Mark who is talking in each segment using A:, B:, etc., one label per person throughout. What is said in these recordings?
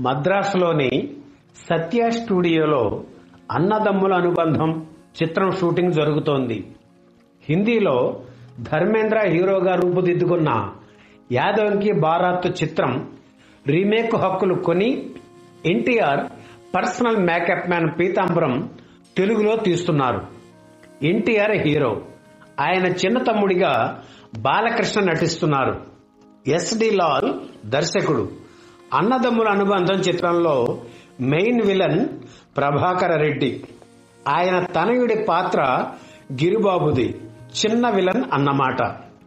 A: మద్రాసులోని సత్య స్టూడియోలో అన్నదమ్ముల అనుబంధం చిత్రం షూటింగ్ జరుగుతోంది హిందీలో ధర్మేంద్ర హీరోగా రూపుదిద్దుకున్న యాదవంకి బారాత్ చిత్రం రీమేక్ హక్కులు కొని NTR personal makeup man Peethambaram తెలుగులో తీస్తున్నారు ఎన్టీఆర్ హీరో ఆయన చిన్న తమ్ముడిగా బాలకృష్ణ నటిస్తున్నారు ఎస్డి లాల్ దర్శకుడు అన్నదమ్ముల అనుబంధం చిత్రంలో మెయిన్ విలన్ ప్రభాకర రెడ్డి ఆయన తనయుడి పాత్ర గిరిబాబుది చిన్న విలన్ అన్నమాట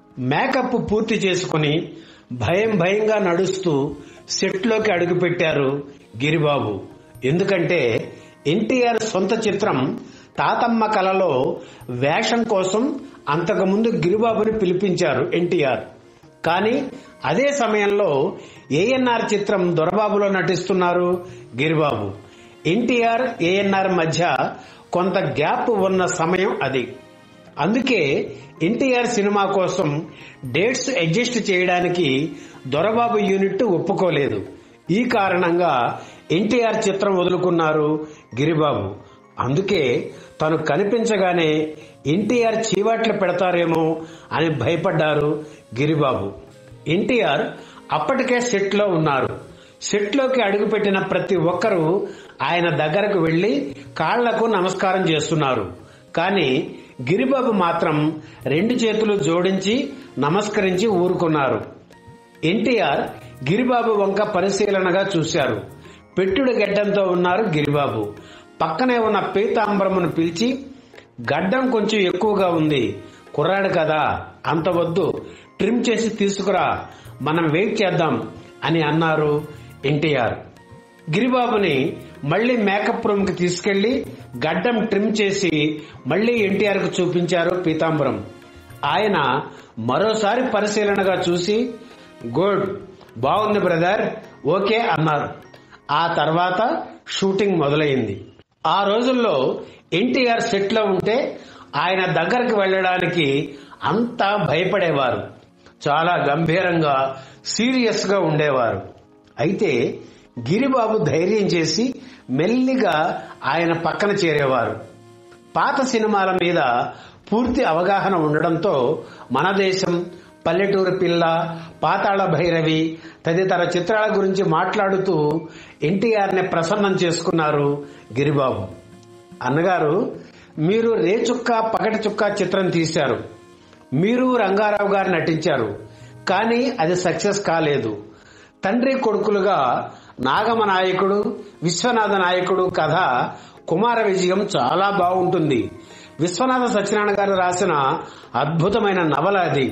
A: మేకప్ పూర్తి చేసుకుని భయం భయంగా నడుస్తూ సెట్లోకి అడుగుపెట్టారు గిరిబాబు ఎందుకంటే ఎన్టీఆర్ సొంత చిత్రం తాతమ్మ కలలో వేషం కోసం అంతకుముందు గిరిబాబుని పిలిపించారు ఎన్టీఆర్ కానీ అదే సమయంలో ఏఎన్ఆర్ చిత్రం దొరబాబులో నటిస్తున్నారు గిరిబాబు ఎన్టీఆర్ ఏఎన్ఆర్ మధ్య కొంత గ్యాప్ ఉన్న సమయం అది అందుకే ఎన్టీఆర్ సినిమా కోసం డేట్స్ అడ్జస్ట్ చేయడానికి దొరబాబు యూనిట్ ఒప్పుకోలేదు ఈ కారణంగా ఎన్టీఆర్ చిత్రం వదులుకున్నారు గిరిబాబు అందుకే తను కనిపించగానే ఎన్టీఆర్ చీవాట్లు పెడతారేమో అని భయపడ్డారు గిరిబాబు ఎన్టీఆర్ అప్పటికే సెట్లో ఉన్నారు సెట్లోకి అడుగుపెట్టిన ప్రతి ఒక్కరూ ఆయన దగ్గరకు వెళ్లి కాళ్లకు నమస్కారం చేస్తున్నారు కానీ గిరిబాబు మాత్రం రెండు చేతులు జోడించి నమస్కరించి ఊరుకున్నారు ఎన్టీఆర్ గిరిబాబు వంక పరిశీలనగా చూశారు పెట్టుడు గడ్డంతో ఉన్నారు గిరిబాబు పక్కనే ఉన్న పీతాంబరమును పిలిచి గడ్డం కొంచెం ఎక్కువగా ఉంది కుర్రాడు కదా అంత వద్దు ట్రిమ్ చేసి తీసుకురా మనం వెయిట్ చేద్దాం అని అన్నారు ఎన్టీఆర్ గిరిబాబుని మళ్లీ మేకప్ రూమ్ కి తీసుకెళ్లి గడ్డం ట్రిమ్ చేసి మళ్లీ ఎన్టీఆర్ కు చూపించారు పీతాంబరం ఆయన మరోసారి పరిశీలనగా చూసి గుడ్ బాగుంది బ్రదర్ ఓకే అన్నారు ఆ తర్వాత షూటింగ్ మొదలైంది ఆ రోజుల్లో ఎన్టీఆర్ సెట్ లో ఉంటే ఆయన దగ్గరకు వెళ్ళడానికి అంతా భయపడేవారు చాలా గంభీరంగా సీరియస్ గా ఉండేవారు అయితే గిరిబాబు ధైర్యం చేసి మెల్లిగా ఆయన పక్కన చేరేవారు పాత సినిమాల మీద పూర్తి అవగాహన ఉండడంతో మన దేశం పల్లెటూరు పిల్ల పాతాళ భైరవి తదితర చిత్రాల గురించి మాట్లాడుతూ ఎన్టీఆర్ ని ప్రసన్నం చేసుకున్నారు గిరిబాబు అన్నగారు మీరు రేచుక్క పగటి చుక్క చిత్రం తీశారు మీరు రంగారావు గారు నటించారు కానీ అది సక్సెస్ కాలేదు తండ్రి కొడుకులుగా నాగమ నాయకుడు విశ్వనాథ నాయకుడు కథ కుమార విజయం చాలా బాగుంటుంది విశ్వనాథ సత్యనారాయణ గారు రాసిన అద్భుతమైన నవల అది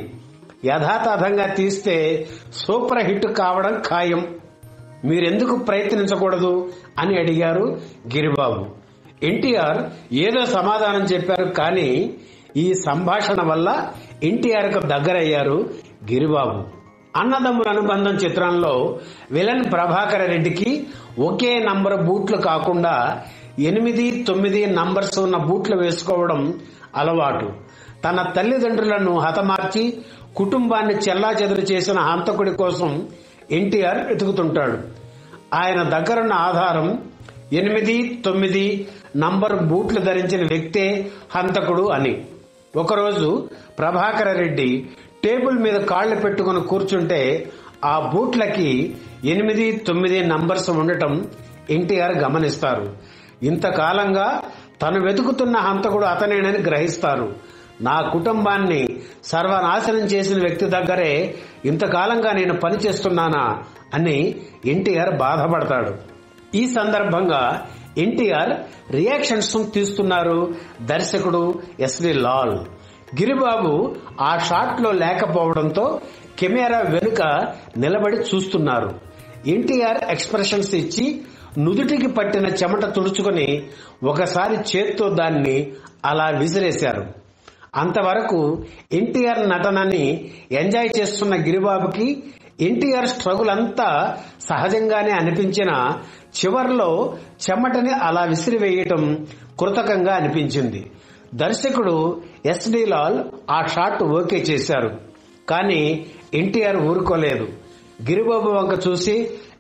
A: యథాతథంగా తీస్తే సూపర్ హిట్ కావడం ఖాయం మీరెందుకు ప్రయత్నించకూడదు అని అడిగారు గిరిబాబు ఎన్టీఆర్ ఏదో సమాధానం చెప్పారు కానీ ఈ సంభాషణ వల్ల ఎన్టీఆర్ కు దగ్గరయ్యారు గిరిబాబు అన్నదమ్ముల అనుబంధం చిత్రంలో విలన్ ప్రభాకర రెడ్డికి ఒకే నంబర్ బూట్లు కాకుండా ఎనిమిది తొమ్మిది నంబర్స్ ఉన్న బూట్లు వేసుకోవడం అలవాటు తన తల్లిదండ్రులను హతమార్చి కుటుంబాన్ని చెల్లాచెదురు చేసిన హంతకుడి కోసం ఎన్టీఆర్ వెతుకుతుంటాడు ఆయన దగ్గరున్న ఆధారం ఎనిమిది తొమ్మిది నంబర్ బూట్లు ధరించిన వ్యక్తే హంతకుడు అని ఒకరోజు ప్రభాకర రెడ్డి టేబుల్ మీద కాళ్లు పెట్టుకుని కూర్చుంటే ఆ బూట్లకి ఎనిమిది తొమ్మిది నంబర్స్ ఉండటం ఎన్టీఆర్ గమనిస్తారు ఇంతకాలంగా తను వెతుకుతున్న హంతకుడు అతనేనని గ్రహిస్తారు నా కుటుంబాన్ని సర్వనాశనం చేసిన వ్యక్తి దగ్గరే ఇంతకాలంగా నేను పనిచేస్తున్నానా అని ఎన్టీఆర్ బాధపడతాడు ఈ సందర్భంగా ఎన్టీఆర్ రియాక్షన్స్ తీస్తున్నారు దర్శకుడు ఎస్వి లాల్ గిరిబాబు ఆ షాట్ లో లేకపోవడంతో కెమెరా వెనుక నిలబడి చూస్తున్నారు ఎన్టీఆర్ ఎక్స్ప్రెషన్స్ ఇచ్చి నుదుటికి పట్టిన చెమట తుడుచుకొని ఒకసారి చేత్తో దాన్ని అలా విసిరేశారు అంతవరకు ఎన్టీఆర్ నటనని ఎంజాయ్ చేస్తున్న గిరిబాబుకి ఎన్టీఆర్ స్ట్రగుల్ అంతా సహజంగానే అనిపించిన చివర్లో చెమటని అలా విసిరివేయటం కృతకంగా అనిపించింది దర్శకుడు ఎస్డి లాల్ ఆ షాట్ ఓకే చేశారు కానీ ఎన్టీఆర్ ఊరుకోలేదు గిరిబాబు వంక చూసి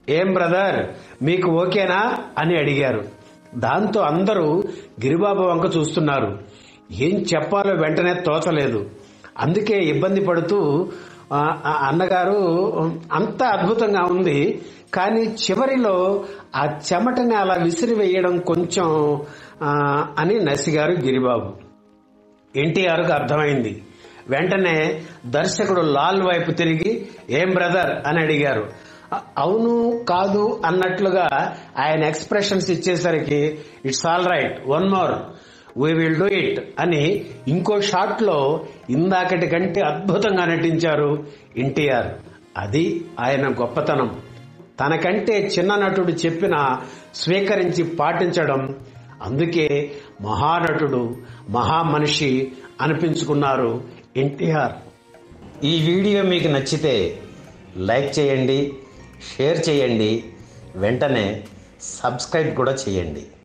A: ఏం బ్రదర్ మీకు ఓకేనా అని అడిగారు దాంతో అందరూ గిరిబాబు వంక చూస్తున్నారు ఏం చెప్పాలో వెంటనే తోచలేదు అందుకే ఇబ్బంది పడుతూ ఆ, ఆ అన్నగారు అంత అద్భుతంగా ఉంది కానీ చివరిలో ఆ చెమటని అలా విసిరివేయడం కొంచెం ఆ, అని నసిగారు గిరిబాబు ఎన్టీఆర్కు అర్థమైంది వెంటనే దర్శకుడు లాల్ వైపు తిరిగి ఏం బ్రదర్ అని అడిగారు "అ- అవును కాదు అన్నట్లుగా ఆయన ఎక్స్ప్రెషన్స్ ఇచ్చేసరికి it's all right one more we will do it అని ఇంకో షాట్ లో ఇందాకటి కంటే అద్భుతంగా నటించారు ఎన్టీఆర్ అది ఆయన గొప్పతనం తనకంటే చిన్న నటుడు చెప్పిన స్వీకరించి పాటించడం అందుకే మహానటుడు మహామనిషి అనిపించుకున్నారు ఎన్టీఆర్
B: ఈ వీడియో మీకు నచ్చితే లైక్ చేయండి షేర్ చేయండి వెంటనే సబ్స్క్రైబ్ కూడా చేయండి